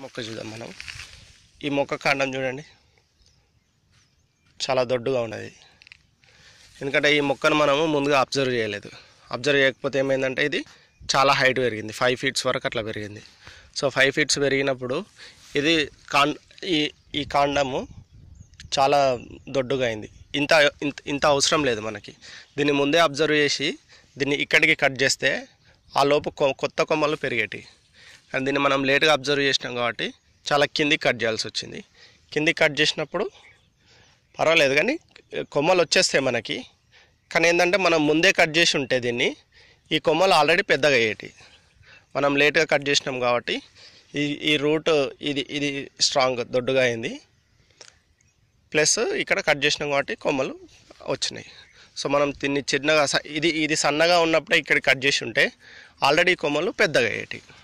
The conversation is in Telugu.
మొక్క చూద్దాం మనం ఈ మొక్క కాండం చూడండి చాలా దొడ్డుగా ఉన్నది ఎందుకంటే ఈ మొక్కను మనము ముందుగా అబ్జర్వ్ చేయలేదు అబ్జర్వ్ చేయకపోతే ఏమైందంటే ఇది చాలా హైట్ పెరిగింది ఫైవ్ ఫీట్స్ వరకు అట్లా పెరిగింది సో ఫైవ్ ఫీట్స్ పెరిగినప్పుడు ఇది కాండ ఈ ఈ కాండము చాలా దొడ్డుగా అయింది ఇంత ఇంత ఇంత అవసరం లేదు మనకి దీన్ని ముందే అబ్జర్వ్ చేసి దీన్ని ఇక్కడికి కట్ చేస్తే ఆ లోపు కొ- కొత్త కొమ్మలు పెరిగేటి కానీ దీన్ని మనం లేట్గా అబ్జర్వ్ చేసినాం కాబట్టి చాలా కిందికి కట్ చేయాల్సి వచ్చింది కిందికి కట్ చేసినప్పుడు పర్వాలేదు కానీ కొమ్మలు వచ్చేస్తాయి మనకి కానీ ఏంటంటే మనం ముందే కట్ చేసి ఉంటే దీన్ని ఈ కొమ్మలు ఆల్రెడీ పెద్దగా అయ్యేటి మనం లేట్గా కట్ చేసినాం కాబట్టి ఈ ఈ రూట్ ఇది ఇది స్ట్రాంగ్ దొడ్డుగా అయింది ప్లస్ ఇక్కడ కట్ చేసినాం కాబట్టి కొమ్మలు వచ్చినాయి సో మనం దీన్ని చిన్నగా స- ఇది ఇది సన్నగా ఉన్నప్పుడే ఇక్కడ కట్ చేసి ఉంటే ఆల్రెడీ కొమ్మలు పెద్దగా అయ్యేటి